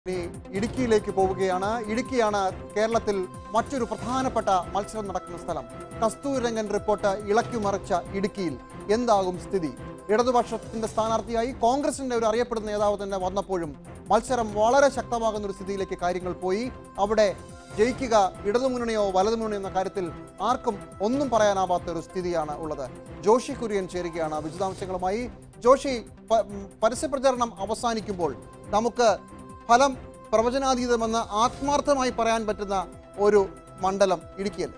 ഇനി ഇടുക്കിയിലേക്ക് പോവുകയാണ് ഇടുക്കിയാണ് കേരളത്തിൽ മറ്റൊരു പ്രധാനപ്പെട്ട മത്സരം നടക്കുന്ന സ്ഥലം കസ്തൂരംഗൻ റിപ്പോർട്ട് ഇളക്കിമറിച്ച ഇടുക്കിയിൽ എന്താകും സ്ഥിതി ഇടതുപക്ഷത്തിന്റെ സ്ഥാനാർത്ഥിയായി കോൺഗ്രസിന്റെ ഒരു അറിയപ്പെടുന്ന നേതാവ് തന്നെ വന്നപ്പോഴും മത്സരം വളരെ ശക്തമാകുന്ന ഒരു സ്ഥിതിയിലേക്ക് കാര്യങ്ങൾ പോയി അവിടെ ജയിക്കുക ഇടതുമുന്നണിയോ വലതുമുന്നണിയോ എന്ന കാര്യത്തിൽ ആർക്കും ഒന്നും പറയാനാവാത്ത ഒരു സ്ഥിതിയാണ് ഉള്ളത് ജോഷി കുര്യൻ ചേരുകയാണ് വിശദാംശങ്ങളുമായി ജോഷി പ- ഉം, പരസ്യപ്രചരണം അവസാനിക്കുമ്പോൾ നമുക്ക് ഫലം പ്രവചനാതീതമെന്ന് ആത്മാർത്ഥമായി പറയാൻ പറ്റുന്ന ഒരു മണ്ഡലം ഇടുക്കിയല്ലേ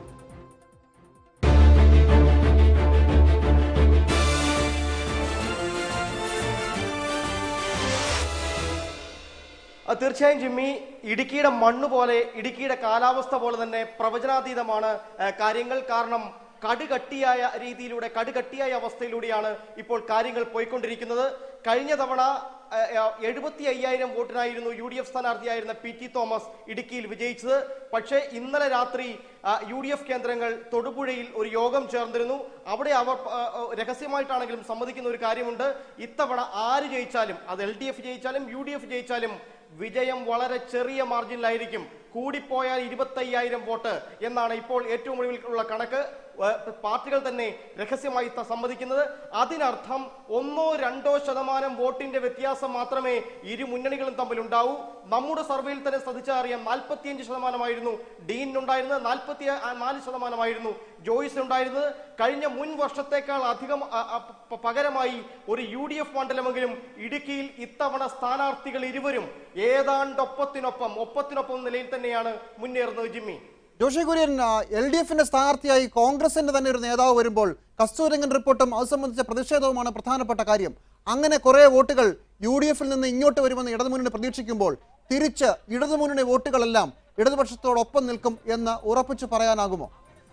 ആ, തീർച്ചയായും ജിമ്മി ഇടുക്കിയുടെ മണ്ണ് പോലെ ഇടുക്കിയുടെ കാലാവസ്ഥ പോലെ തന്നെ പ്രവചനാതീതമാണ് ആ, കാര്യങ്ങൾ കാരണം കടുകട്ടിയായ രീതിയിലൂടെ കടുകട്ടിയായ അവസ്ഥയിലൂടെയാണ് ഇപ്പോൾ കാര്യങ്ങൾ പോയിക്കൊണ്ടിരിക്കുന്നത് കഴിഞ്ഞ തവണ എഴുപത്തി അയ്യായിരം വോട്ടിനായിരുന്നു യു ഡി എഫ് സ്ഥാനാർത്ഥിയായിരുന്ന പി ടി തോമസ് ഇടുക്കിയിൽ വിജയിച്ചത് പക്ഷേ ഇന്നലെ രാത്രി ആ, യു ഡി എഫ് കേന്ദ്രങ്ങൾ തൊടുപുഴയിൽ ഒരു യോഗം ചേർന്നിരുന്നു അവിടെ അവർ ആ, ആ, രഹസ്യമായിട്ടാണെങ്കിലും സമ്മതിക്കുന്ന ഒരു കാര്യമുണ്ട് ഇത്തവണ ആര് ജയിച്ചാലും അത് എൽ ഡി എഫ് ജയിച്ചാലും യു ഡി എഫ് ജയിച്ചാലും വിജയം വളരെ ചെറിയ മാർജിനിലായിരിക്കും കൂടിപ്പോയാൽ ഇരുപത്തയ്യായിരം വോട്ട് എന്നാണ് ഇപ്പോൾ ഏറ്റവും ഒടുവിൽ ഉള്ള കണക്ക് ഏഹ് പാർട്ടികൾ തന്നെ രഹസ്യമായി ത- സമ്മതിക്കുന്നത് അതിനർത്ഥം ഒന്നോ രണ്ടോ ശതമാനം വോട്ടിന്റെ വ്യത്യാസം മാത്രമേ ഇരു മുന്നണികളും തമ്മിൽ ഉണ്ടാവൂ നമ്മുടെ സർവേയിൽ തന്നെ ശ്രദ്ധിച്ചാൽ അറിയാം നാൽപ്പത്തിയഞ്ച് ശതമാനമായിരുന്നു ഡീനിനുണ്ടായിരുന്നത് നാൽപ്പത്തി നാല് ശതമാനമായിരുന്നു ജോയിസിനുണ്ടായിരുന്നത് കഴിഞ്ഞ മുൻ വർഷത്തേക്കാൾ അധികം അ- അ- പ- പകരമായി ഒരു യു ഡി എഫ് മണ്ഡലമെങ്കിലും ഇടുക്കിയിൽ ഇത്തവണ സ്ഥാനാർത്ഥികൾ ഇരുവരും ഏതാണ്ട് ഒപ്പത്തിനൊപ്പം ഒപ്പത്തിനൊപ്പം എന്ന നിലയിൽ തന്നെയാണ് മുന്നേറുന്നത് ജിമ്മി ജോഷി കുര്യൻ എൽ ഡി എഫിന്റെ സ്ഥാനാർത്ഥിയായി കോൺഗ്രസിന്റെ തന്നെ ഒരു നേതാവ് വരുമ്പോൾ കസ്തൂരംഗൻ റിപ്പോർട്ടും അത് സംബന്ധിച്ച പ്രതിഷേധവുമാണ് പ്രധാനപ്പെട്ട കാര്യം അങ്ങനെ കുറെ വോട്ടുകൾ യു ഡി എഫിൽ നിന്ന് ഇങ്ങോട്ട് വരുമെന്ന് ഇടതുമുന്നണി പ്രതീക്ഷിക്കുമ്പോൾ തിരിച്ച് ഇടതുമുന്നണി വോട്ടുകളെല്ലാം ഇടതുപക്ഷത്തോടൊപ്പം നിൽക്കും എന്ന് ഉറപ്പിച്ചു പറയാനാകുമോ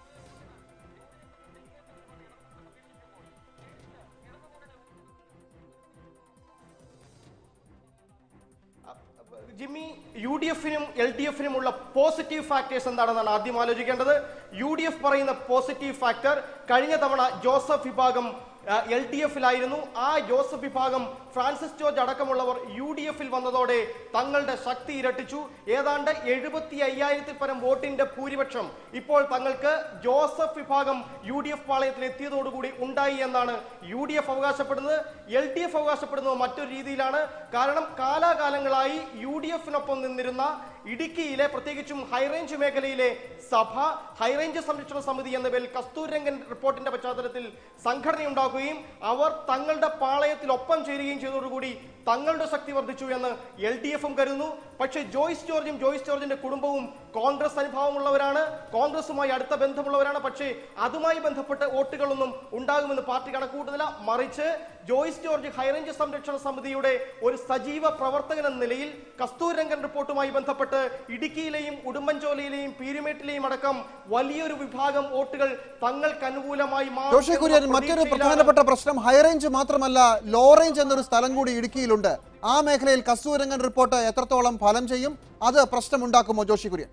ജിമ്മി യു ഡി എഫിനും എൽ ഡി എഫിനും ഉള്ള പോസിറ്റീവ് ഫാക്ടേഴ്സ് എന്താണെന്നാണ് ആദ്യം ആലോചിക്കേണ്ടത് യു ഡി എഫ് പറയുന്ന പോസിറ്റീവ് ഫാക്ടർ കഴിഞ്ഞ തവണ ജോസഫ് വിഭാഗം എൽ ഡി എഫിലായിരുന്നു ആ ജോസഫ് വിഭാഗം ഫ്രാൻസിസ് ജോർജ് അടക്കമുള്ളവർ യു ഡി എഫിൽ വന്നതോടെ തങ്ങളുടെ ശക്തി ഇരട്ടിച്ചു ഏതാണ്ട് എഴുപത്തി അയ്യായിരത്തിൽ പരം വോട്ടിന്റെ ഭൂരിപക്ഷം ഇപ്പോൾ തങ്ങൾക്ക് ജോസഫ് വിഭാഗം യു ഡി എഫ് പാളയത്തിൽ എത്തിയതോടുകൂടി ഉണ്ടായി എന്നാണ് യു ഡി എഫ് അവകാശപ്പെടുന്നത് എൽ ഡി എഫ് അവകാശപ്പെടുന്നത് മറ്റൊരു രീതിയിലാണ് കാരണം കാലാകാലങ്ങളായി യു ഡി എഫിനൊപ്പം നിന്നിരുന്ന ഇടുക്കിയിലെ പ്രത്യേകിച്ചും ഹൈറേഞ്ച് മേഖലയിലെ സഭ ഹൈറേഞ്ച് സംരക്ഷണ സമിതി എന്ന പേരിൽ കസ്തൂരംഗൻ റിപ്പോർട്ടിന്റെ പശ്ചാത്തലത്തിൽ സംഘടനയുണ്ടാക്കുകയും അവർ തങ്ങളുടെ പാളയത്തിൽ ഒപ്പം ചേരുകയും ചെയ്തതോടുകൂടി തങ്ങളുടെ ശക്തി വർദ്ധിച്ചു എന്ന് എൽ ഡി എഫും കരുതുന്നു പക്ഷേ ജോയ്സ് ജോർജും ജോയ്സ് ജോർജിന്റെ കുടുംബവും കോൺഗ്രസ് അനുഭവമുള്ളവരാണ് കോൺഗ്രസുമായി അടുത്ത ബന്ധമുള്ളവരാണ് പക്ഷേ അതുമായി ബന്ധപ്പെട്ട് വോട്ടുകളൊന്നും ഉണ്ടാകുമെന്ന് പാർട്ടി കണക്കുകൂട്ടുന്നില്ല മറിച്ച് ജോയ്സ് ജോർജ് ഹൈറേഞ്ച് സംരക്ഷണ സമിതിയുടെ ഒരു സജീവ പ്രവർത്തകൻ എന്ന നിലയിൽ കസ്തൂരംഗൻ റിപ്പോർട്ടുമായി ബന്ധപ്പെട്ട് ഇടുക്കിയിലെയും ഉടുമ്പൻചോലയിലെയും പീരുമേട്ടിലെയും അടക്കം വലിയൊരു വിഭാഗം വോട്ടുകൾ തങ്ങൾക്ക് അനുകൂലമായി മാറും ജോഷി കുര്യൻ എന്നുള്ള മറ്റൊരു പ്രതീക്ഷയിലാണ് പ്രധാനപ്പെട്ട പ്രശ്നം ഹൈറേഞ്ച് മാത്രമല്ല ലോ റേഞ്ച് എന്നൊരു സ്ഥലം കൂടി ഇടുക്കിയിലുണ്ട് ആ മേഖലയിൽ കസ്തൂരംഗൻ റിപ്പോർട്ട് എത്രത്തോളം ഫലം ചെയ്യും അത് പ്രശ്നമുണ്ടാക്കുമോ ജോഷി കുര്യൻ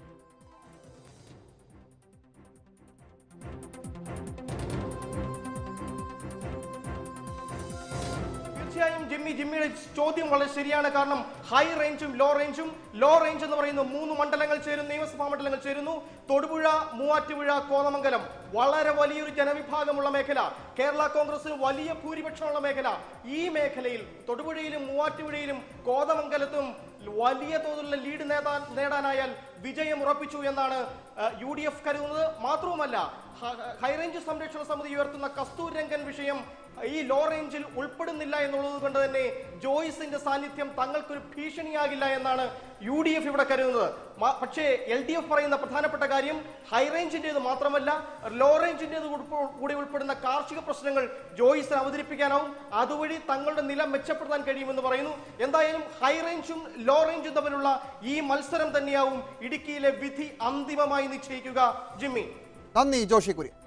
തീർച്ചയായും ജിമ്മി ജിമ്മിയുടെ ചോദ്യം വളരെ ശരിയാണ് കാരണം ഹൈ റേഞ്ചും ലോ റേഞ്ചും ലോ റേഞ്ച് എന്ന് പറയുന്ന മൂന്ന് മണ്ഡലങ്ങൾ ചേരുന്നു നിയമസഭാ മണ്ഡലങ്ങൾ ചേരുന്നു തൊടുപുഴ മൂവാറ്റുപുഴ കോതമംഗലം വളരെ വലിയൊരു ജനവിഭാഗമുള്ള മേഖല കേരള കോൺഗ്രസിന് വലിയ ഭൂരിപക്ഷമുള്ള മേഖല ഈ മേഖലയിൽ തൊടുപുഴയിലും മൂവാറ്റുപുഴയിലും കോതമംഗലത്തും വലിയ തോതിലുള്ള ലീഡ് നേടാൻ നേടാനായാൽ വിജയം ഉറപ്പിച്ചു എന്നാണ് യു ഡി എഫ് കരുതുന്നത് മാത്രവുമല്ല ഹ- ഹൈറേഞ്ച് സംരക്ഷണ സമിതി ഉയർത്തുന്ന കസ്തൂരംഗൻ വിഷയം ഈ ലോ റേഞ്ചിൽ ഉൾപ്പെടുന്നില്ല എന്നുള്ളത് കൊണ്ട് തന്നെ ജോയിസിന്റെ സാന്നിധ്യം തങ്ങൾക്കൊരു ഭീഷണിയാകില്ല എന്നാണ് യു ഡി എഫ് ഇവിടെ കരുതുന്നത് മ- പക്ഷേ എൽ ഡി എഫ് പറയുന്ന പ്രധാനപ്പെട്ട കാര്യം ഹൈ റേഞ്ചിന്റേത് മാത്രമല്ല ലോ റേഞ്ചിന്റേത് ഉൾപ്പെ- കൂടി ഉൾപ്പെടുന്ന കാർഷിക പ്രശ്നങ്ങൾ ജോയിസിന് അവതരിപ്പിക്കാനാവും അതുവഴി തങ്ങളുടെ നില മെച്ചപ്പെടുത്താൻ കഴിയുമെന്ന് പറയുന്നു എന്തായാലും ഹൈ റേഞ്ചും ലോ റേഞ്ചും തമ്മിലുള്ള ഈ മത്സരം തന്നെയാവും ഇടുക്കിയിലെ വിധി അന്തിമമായി നിശ്ചയിക്കുക ജിമ്മി നന്ദി ജോഷി കുര്യൻ